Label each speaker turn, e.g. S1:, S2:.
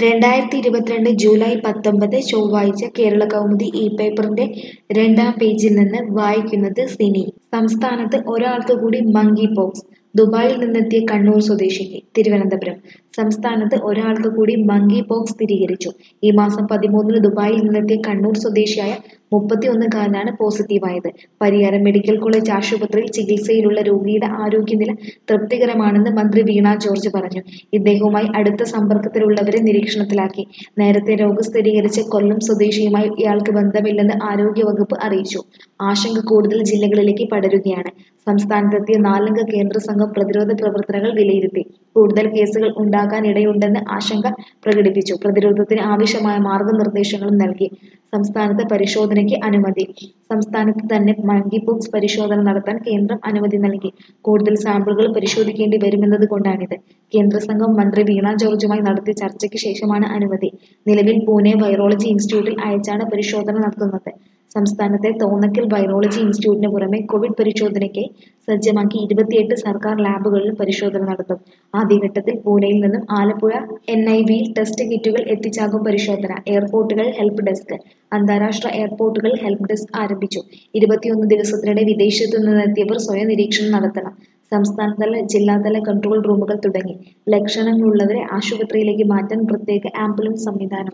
S1: രണ്ടായിരത്തി ഇരുപത്തിരണ്ട് ജൂലൈ പത്തൊമ്പത് ചൊവ്വാഴ്ച കേരള കൗമുദി ഇ പേപ്പറിന്റെ രണ്ടാം പേജിൽ നിന്ന് വായിക്കുന്നത് സിനി സംസ്ഥാനത്ത് ഒരാൾക്ക് കൂടി മങ്കി പോക്സ് ദുബായിൽ നിന്നെത്തിയ കണ്ണൂർ സ്വദേശിക്ക് തിരുവനന്തപുരം സംസ്ഥാനത്ത് ഒരാൾക്ക് കൂടി മങ്കി പോക്സ് സ്ഥിരീകരിച്ചു ഈ മാസം പതിമൂന്നിന് ദുബായിൽ നിന്നെത്തിയ കണ്ണൂർ സ്വദേശിയായ മുപ്പത്തിയൊന്നുകാരനാണ് പോസിറ്റീവായത് പരിയാരം മെഡിക്കൽ കോളേജ് ആശുപത്രിയിൽ ചികിത്സയിലുള്ള രോഗിയുടെ ആരോഗ്യനില തൃപ്തികരമാണെന്ന് മന്ത്രി വീണ ജോർജ് പറഞ്ഞു ഇദ്ദേഹവുമായി അടുത്ത സമ്പർക്കത്തിലുള്ളവരെ നിരീക്ഷണത്തിലാക്കി നേരത്തെ രോഗം സ്ഥിരീകരിച്ച കൊല്ലം സ്വദേശിയുമായി ഇയാൾക്ക് ബന്ധമില്ലെന്ന് ആരോഗ്യവകുപ്പ് അറിയിച്ചു ആശങ്ക കൂടുതൽ ജില്ലകളിലേക്ക് പടരുകയാണ് സംസ്ഥാനത്തെത്തിയ നാലംഗ കേന്ദ്ര സംഘം പ്രതിരോധ പ്രവർത്തനങ്ങൾ വിലയിരുത്തി കൂടുതൽ കേസുകൾ ഉണ്ടാകാൻ ഇടയുണ്ടെന്ന് ആശങ്ക പ്രകടിപ്പിച്ചു പ്രതിരോധത്തിന് ആവശ്യമായ മാർഗനിർദ്ദേശങ്ങളും നൽകി സംസ്ഥാനത്ത് പരിശോധനയ്ക്ക് അനുമതി സംസ്ഥാനത്ത് തന്നെ മങ്കിപോക്സ് പരിശോധന നടത്താൻ കേന്ദ്രം അനുമതി നൽകി കൂടുതൽ സാമ്പിളുകൾ പരിശോധിക്കേണ്ടി വരുമെന്നത് കൊണ്ടാണിത് കേന്ദ്ര സംഘം മന്ത്രി വീണ ജോർജുമായി നടത്തിയ ചർച്ചയ്ക്ക് ശേഷമാണ് അനുമതി നിലവിൽ പൂനെ വൈറോളജി ഇൻസ്റ്റിറ്റ്യൂട്ടിൽ അയച്ചാണ് പരിശോധന നടത്തുന്നത് സംസ്ഥാനത്തെ തോന്നക്കൽ വൈറോളജി ഇൻസ്റ്റിറ്റ്യൂട്ടിന് പുറമെ കോവിഡ് പരിശോധനയ്ക്ക് സജ്ജമാക്കി ഇരുപത്തിയെട്ട് സർക്കാർ ലാബുകളിലും പരിശോധന നടത്തും ആദ്യഘട്ടത്തിൽ പൂനെയിൽ നിന്നും ആലപ്പുഴ എൻ ഐ വിയിൽ ടെസ്റ്റ് കിറ്റുകൾ എത്തിച്ചാകും പരിശോധന എയർപോർട്ടുകൾ ഹെൽപ്പ് ഡെസ്ക് അന്താരാഷ്ട്ര എയർപോർട്ടുകൾ ഹെൽപ്പ് ഡെസ്ക് ആരംഭിച്ചു ഇരുപത്തിയൊന്ന് ദിവസത്തിനിടെ വിദേശത്തു നിന്നെത്തിയവർ സ്വയം നിരീക്ഷണം നടത്തണം സംസ്ഥാനതല ജില്ലാതല കൺട്രോൾ റൂമുകൾ തുടങ്ങി ലക്ഷണങ്ങളുള്ളവരെ ആശുപത്രിയിലേക്ക് മാറ്റാൻ പ്രത്യേക ആംബുലൻസ് സംവിധാനം